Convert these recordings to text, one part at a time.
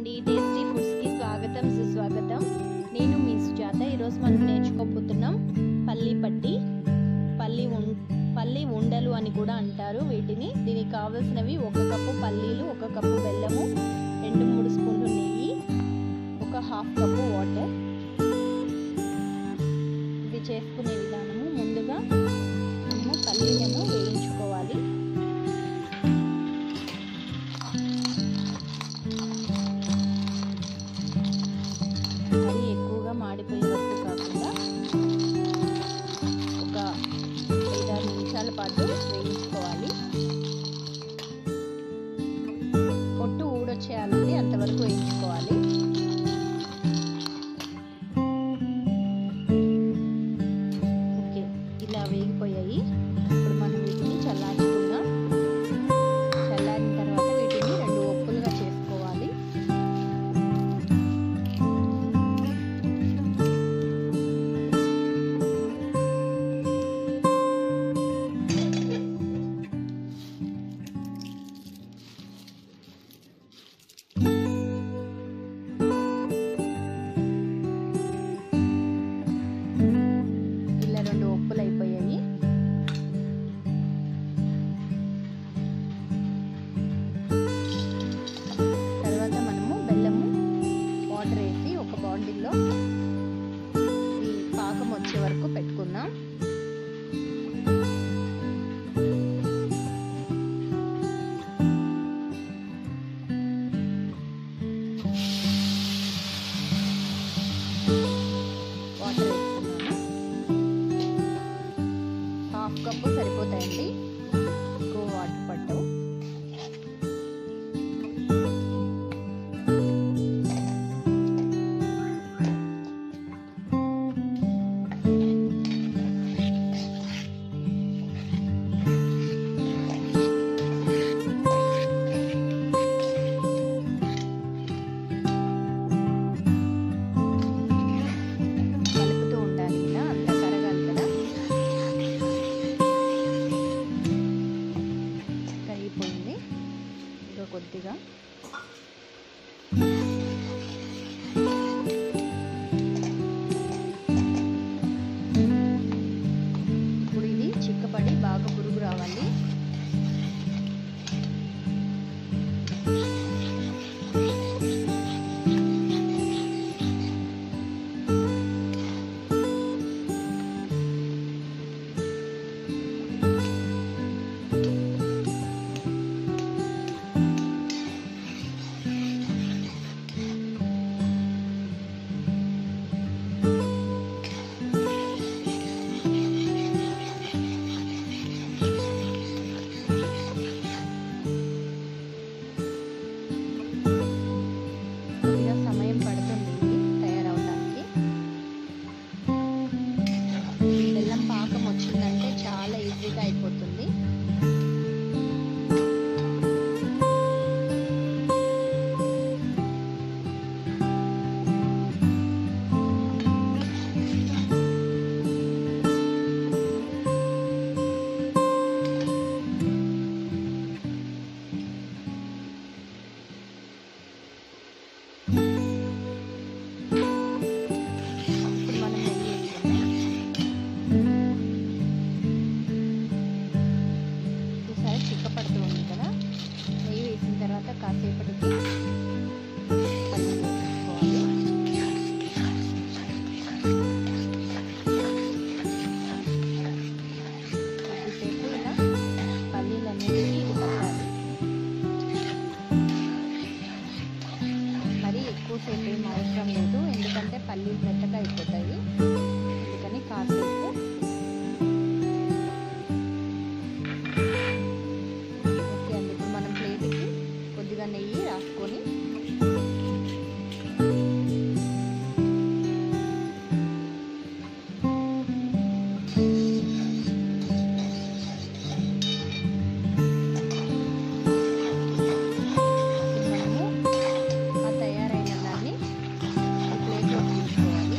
అండి టేస్టీ ఫుడ్స్కి స్వాగతం సుస్వాగతం నేను మీ సుజాత ఈరోజు మనం నేర్చుకోబోతున్నాం పల్లి పట్టి పల్లి ఉం పల్లి ఉండలు అని కూడా అంటారు వీటిని దీనికి కావలసినవి ఒక కప్పు పల్లీలు ఒక కప్పు బెల్లము రెండు మూడు స్పూన్లు నెయ్యి ఒక హాఫ్ కప్పు వాటర్ ఇది చేసుకునే విధానము ముందుగా మనము పల్లీలను వేయించుకోవాలి మరీ ఎక్కువగా మాడిపోయే వరకు కాకుండా ఒక ఐదారు నిమిషాల పాటు వేయించుకోవాలి పొట్టు ఊడొచ్చేయాలండి అంతవరకు వేయించుకోవాలి ఓకే ఇలా వేగిపోయాయి ఇప్పుడు మనం వీటిని చల్లార్చుకుందాం చల్లారిన తర్వాత వీటిని రెండు ఒప్పులుగా చేసుకోవాలి ఇలా రెండు ఒప్పులు అయిపోయాయి తర్వాత మనము బెల్లము వాటర్ వేసి ఒక బాండిల్లో ఈ పాకం వచ్చే వరకు పెట్టుకుందాం వాటర్ వేసుకున్నాను హాఫ్ కప్పు సరిపోతాయండి ఎక్కువ వాటర్ పట్టవు కలుపుతూ ఉండాలి ఇలా అంతా కరగాలి కదా కరిగిపోయింది ఇంకా కొద్దిగా ఇప్పుడు ఇది చిక్కపడి బాగా పురుగు రావాలి కొద్దిగా సమయం పడుతుంది ఇది తయారవడానికి బెల్లం పాకం వచ్చిందంటే చాలా ఈజీగా అయిపోతుంది ఇప్పుడు మనం నెయ్యి వేసుకుందాం ఈసారి చిక్కపడుతూ ఉంది కదా నెయ్యి వేసిన తర్వాత కాసేపటికి పల్లీలు వేసుకోవాలి కొద్దిసేపు ఇలా పల్లీలన్నిటికీ ఇది పట్టాలి మరీ ఎక్కువసేపు ఏం అవసరం లేదు ఎందుకంటే పల్లీలు మెత్తగా అయిపోతాయి అందుకని కాసేపు ఓకే అండి ఇప్పుడు మనం ప్లేట్కి కొద్దిగా నెయ్యి రాసుకొని ఇప్పుడు మనము ఆ తయారైన దాన్ని ఈ ప్లేట్లో తీసుకోవాలి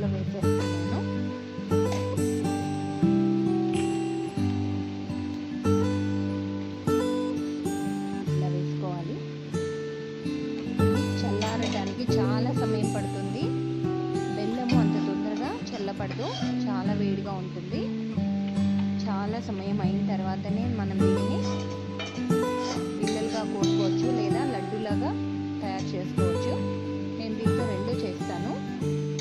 దాంట్లో వేసేస్తున్నాను ఇలా వేసుకోవాలి చల్లారడానికి చాలా సమయం పడుతుంది బెల్లము అంత తొందరగా చల్లపడదు చాలా వేడిగా ఉంటుంది చాలా సమయం అయిన తర్వాతనే మనం దీనిని బిళ్ళలుగా కోసుకోవచ్చు లేదా లడ్డూలాగా తయారు చేసుకోవచ్చు నేను దీంతో రెండు చేస్తాను